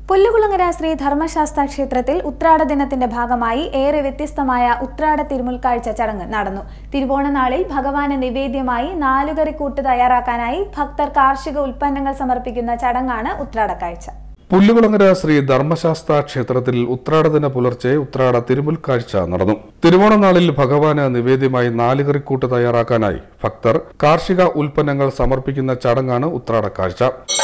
പുല്ലുകുളങ്ങര ശ്രീ ധർമ്മശാസ്ത്ര ക്ഷേത്രത്തിൽ ഉത്രാട ദിനത്തിന്റെ ഭാഗമായി ഏറെ വ്യത്യസ്തമായ ഉത്രാട തിരുമുൽക്കാഴ്ച ചടങ്ങ് നടന്നു തിരുവോണനാളിൽ ഭഗവാന് നിവേദ്യമായി നാലുകറിക്കൂട്ട് തയ്യാറാക്കാനായി ഭക്തർ കാർഷിക ഉൽപ്പന്നങ്ങൾ സമർപ്പിക്കുന്ന ചടങ്ങാണ് ഉത്രാടക്കാഴ്ച പുല്ലുകുളങ്ങര ശ്രീ ധർമ്മശാസ്ത്ര ക്ഷേത്രത്തിൽ ഉത്രാടദിന പുലർച്ചെ ഉത്രാട തിരുമുൽക്കാഴ്ച നടന്നു തിരുവോണനാളിൽ ഭഗവാന് നിവേദ്യമായി നാലുകറിക്കൂട്ട് തയ്യാറാക്കാനായി ഭക്തർ കാർഷിക ഉൽപ്പന്നങ്ങൾ സമർപ്പിക്കുന്ന ചടങ്ങാണ് ഉത്രാടക്കാഴ്ച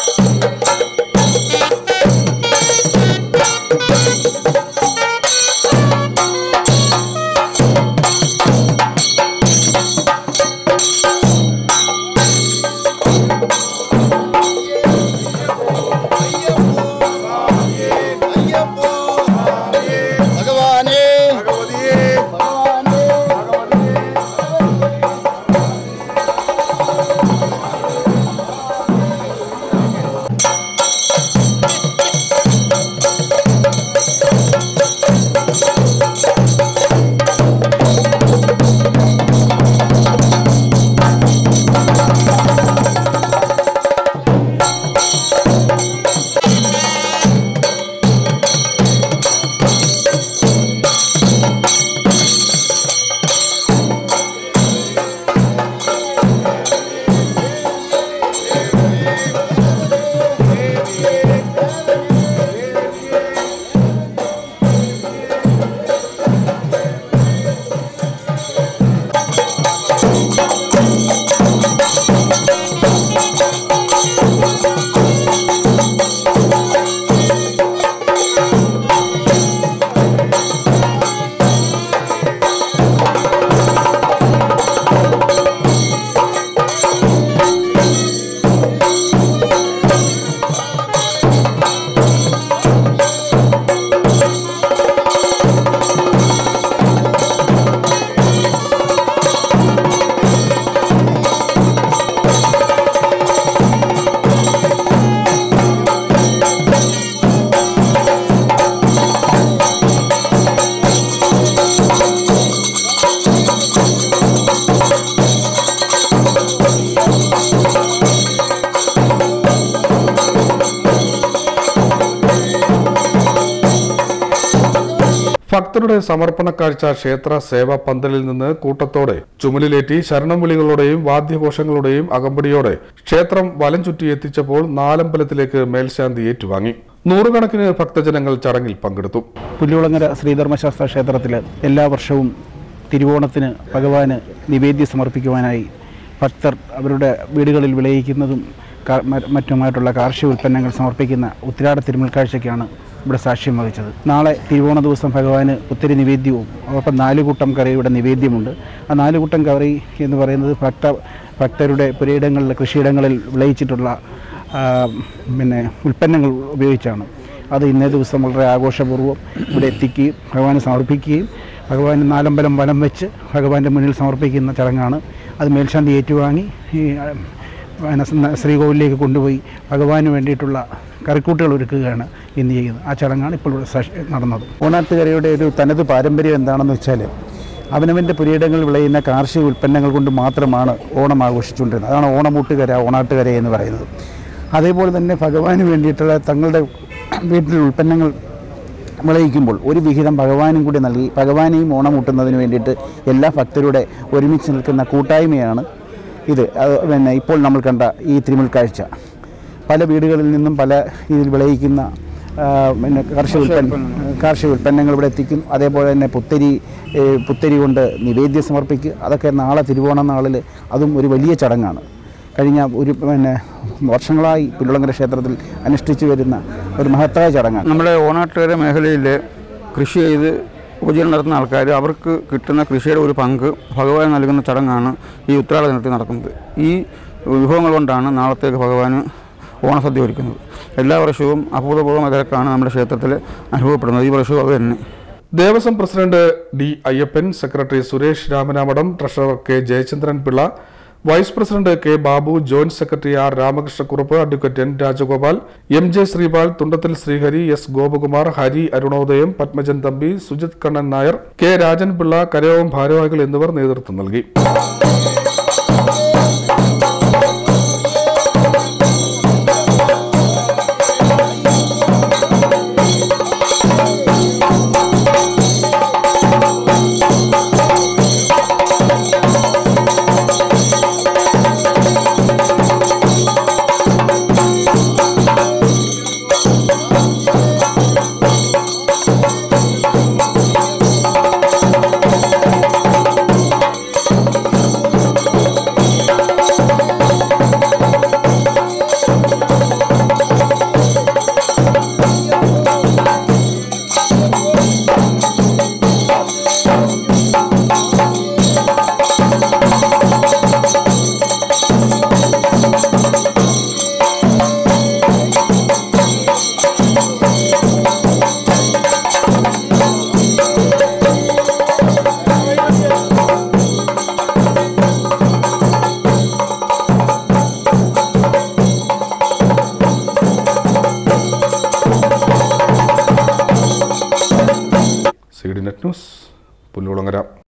ഭഗവാനേ ഭഗവാനേ ഭക്തരുടെ സമർപ്പണ കാഴ്ച ക്ഷേത്ര സേവാ പന്തലിൽ നിന്ന് കൂട്ടത്തോടെ ചുമലിലേറ്റി ശരണം വിളികളോടെയും വാദ്യഘോഷങ്ങളുടെയും അകമ്പടിയോടെ ക്ഷേത്രം വലം ചുറ്റി എത്തിച്ചപ്പോൾ നാലമ്പലത്തിലേക്ക് മേൽശാന്തി ഏറ്റുവാങ്ങി നൂറുകണക്കിന് ഭക്തജനങ്ങൾ ചടങ്ങിൽ പങ്കെടുത്തു പുല്ലുകുളങ്ങര ശ്രീധർമ്മശാസ്ത്ര ക്ഷേത്രത്തിൽ എല്ലാ വർഷവും തിരുവോണത്തിന് ഭഗവാന് നിവേദ്യം സമർപ്പിക്കുവാനായി ഭക്തർ അവരുടെ വീടുകളിൽ വിളയിക്കുന്നതും കാ- മ- മറ്റുമായിട്ടുള്ള കാർഷിക ഉൽപ്പന്നങ്ങൾ സമർപ്പിക്കുന്ന ഉത്തിരാട തിരുമുൽക്കാഴ്ചയ്ക്കാണ് ഇവിടെ സാക്ഷ്യം വഹിച്ചത് നാളെ തിരുവോണ ദിവസം ഭഗവാന് ഒത്തിരി നിവേദ്യവും അതോടൊപ്പം നാലുകൂട്ടം കറിയുടെ നിവേദ്യമുണ്ട് ആ നാലുകൂട്ടം കറി എന്ന് പറയുന്നത് ഭക്ത ഭക്തരുടെ പുരയിടങ്ങളിൽ കൃഷിയിടങ്ങളിൽ വിളയിച്ചിട്ടുള്ള ആ, പിന്നെ ഉൽപ്പന്നങ്ങൾ ഉപയോഗിച്ചാണ് അത് ഇന്നേ ദിവസം വളരെ ആഘോഷപൂർവ്വം ഇവിടെ എത്തിക്കുകയും ഭഗവാന് സമർപ്പിക്കുകയും ഭഗവാന് നാലമ്പലം വലം വെച്ച് ഭഗവാന്റെ മുന്നിൽ സമർപ്പിക്കുന്ന ചടങ്ങാണ് അത് മേൽശാന്തി ഏറ്റുവാങ്ങി ഈ ആ, പിന്നെ സ- ശ്രീകോവിലേക്ക് കൊണ്ടുപോയി ഭഗവാന് വേണ്ടിയിട്ടുള്ള കറിക്കൂട്ടുകൾ ഒരുക്കുകയാണ് ഇന്ന് ചെയ്യുന്നത് ആ ചടങ്ങാണ് ഇപ്പോൾ ഇവിടെ സാക്ഷി- നടന്നത് ഓണാട്ടുകരയുടെ ഒരു തനത് പാരമ്പര്യം എന്താണെന്ന് വെച്ചാൽ അവനവൻ്റെ പുരയിടങ്ങളിൽ വിളയുന്ന കാർഷിക ഉൽപ്പന്നങ്ങൾ കൊണ്ട് മാത്രമാണ് ഓണം ആഘോഷിച്ചുകൊണ്ടിരുന്നത് അതാണ് ഓണമൂട്ടുകര ഓണാട്ടുകര എന്ന് പറയുന്നത് അതേപോലെ തന്നെ ഭഗവാന് വേണ്ടിയിട്ടുള്ള തങ്ങളുടെ വീട്ടിൽ ഉൽപ്പന്നങ്ങൾ വിളയിക്കുമ്പോൾ ഒരു വിഹിതം ഭഗവാനും കൂടി നൽകി ഭഗവാനെയും ഓണമൂട്ടുന്നതിന് വേണ്ടിയിട്ട് എല്ലാ ഭക്തരുടെ ഒരുമിച്ച് നിൽക്കുന്ന കൂട്ടായ്മയാണ് ഇത് അത് പിന്നെ ഇപ്പോൾ നമ്മൾ കണ്ട ഈ തിരുമുൽക്കാഴ്ച പല വീടുകളിൽ നിന്നും പല ഇതിൽ വിളയിക്കുന്ന ആ, പിന്നെ കാർഷിക ഉൽപ്പന്ന കാർഷിക ഉൽപ്പന്നങ്ങൾ ഇവിടെ എത്തിക്കും അതേപോലെ തന്നെ പുത്തരി ഏ, പുത്തരി കൊണ്ട് നിവേദ്യം സമർപ്പിക്കുക അതൊക്കെ നാളെ തിരുവോണ നാളിൽ അതും ഒരു വലിയ ചടങ്ങാണ് കഴിഞ്ഞ ഒരു പിന്നെ വർഷങ്ങളായി പുല്ലുളങ്കര ക്ഷേത്രത്തിൽ അനുഷ്ഠിച്ചു വരുന്ന ഒരു മഹത്തായ ചടങ്ങാണ് നമ്മുടെ ഓണാട്ടുകര മേഖലയിൽ കൃഷി ചെയ്ത് ഉപജീവനം നടത്തുന്ന ആൾക്കാർ അവർക്ക് കിട്ടുന്ന കൃഷിയുടെ ഒരു പങ്ക് ഭഗവാൻ നൽകുന്ന ചടങ്ങാണ് ഈ ഉത്രാട ദിനത്തിൽ നടക്കുന്നത് ഈ വിഭവങ്ങൾ കൊണ്ടാണ് നാളത്തേക്ക് ഭഗവാന് ഓണസദ്യ ഒരുക്കുന്നത് എല്ലാ വർഷവും അഭൂതപൂർവ്വം തിരക്കാണ് നമ്മുടെ ക്ഷേത്രത്തിൽ അനുഭവപ്പെടുന്നത് ഈ വർഷവും അത് തന്നെ Devaswom president D Ayyappan secretary Suresh Ramanamadam treasurer K Jayachandran Pillai vice president K Babu joint secretary R Ramakrishnakurup advocate N Rajagopal M J Sreepal Thundathil Sreehari S Gopakumar Hari Arunodayam Padmajan Thampi Sujith Kannan Nair K Rajan Pillai കരയോം ഭാരവാഹികൾ എന്നിവർ നേതൃത്വം നൽകി ഡി നെറ്റ് ന്യൂസ് പുല്ലുകുളങ്ങര